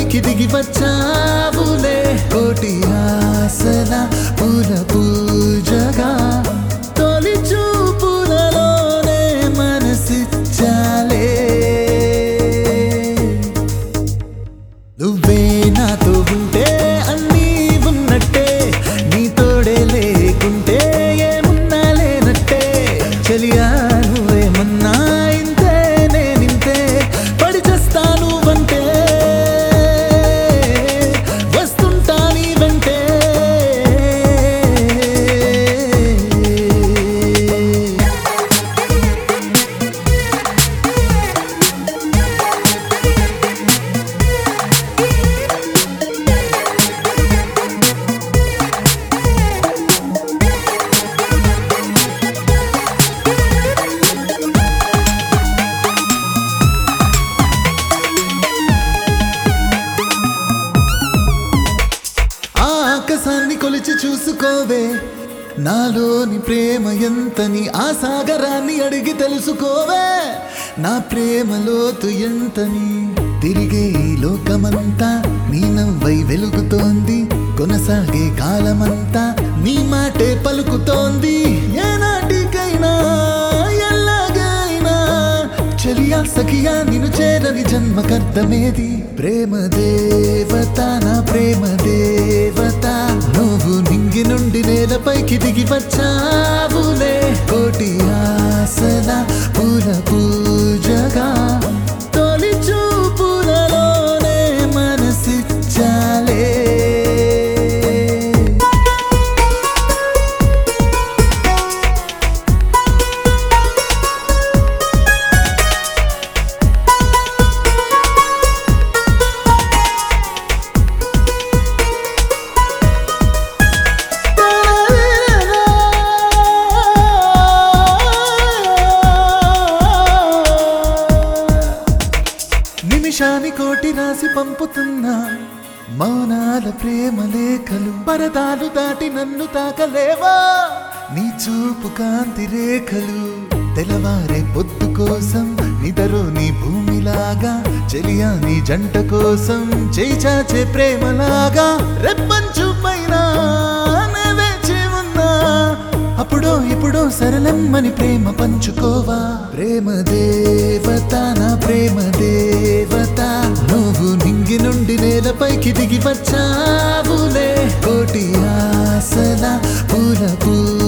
నేలపైకి దిగి వచ్చావులే కోటి ఆశల పూల పూజగా తొలి చూపులలోనే మనసిచ్చాలే నువ్వే నాతో ఉంటే అన్నీ ఉన్నట్టే నీ తోడే లేకుంటే ఏమున్నా లేనట్టే చెలియా నువ్వేమన్నా ఇంతే నేనింతే పడి చేస్తాను అంటే వస్తుంటా నీ వెంటే ఆ ఆకాశాన్ని కొలిచి చూసుకోవే నాలోని ప్రేమ ఎంతని ఆ సాగరాన్ని అడిగి తెలుసుకోవే నా ప్రేమ లోతు ఎంతని తిరిగే ఈ లోకమంతా నీ నవ్వై వెలుగుతోంది కొనసాగే కాలమంతా నీ మాటే పలుకుతోంది ఏనాటికైనా ఎల్లాగైనా చెలియా సఖియా నిన్ను చేరని జన్మకర్తమేది ప్రేమ దేవత నా ప్రేమ దేవత నువ్వు నింగి నుండి నేలపైకి దిగి వచ్చావులే కోటి ఆశల పూల పూజగా తొలి చూపులలోనే మనసిచ్చాలే నిమిషాని కోటి రాసి పంపుతున్నా మౌనాల ప్రేమ లేఖలు పరదాలు దాటి నన్ను తాకలేవా నీ చూపు కాంతి రేఖలు తెల్లవారే పొద్దు కోసం నిదరు నీ భూమిలాగా చెలియా నీ జంట కోసం చేయి చాచే ప్రేమలాగా రెప్పంచు పైన నే వేచి ఉన్నా అప్పుడో ఇప్పుడో సరళమ్మని ప్రేమ పంచుకోవా ప్రేమ దేవత నా ప్రేమ దేవత నువ్వు నింగి నుండి నేలపైకి దిగి వచ్చావులే కోటి ఆశల పూల పూజ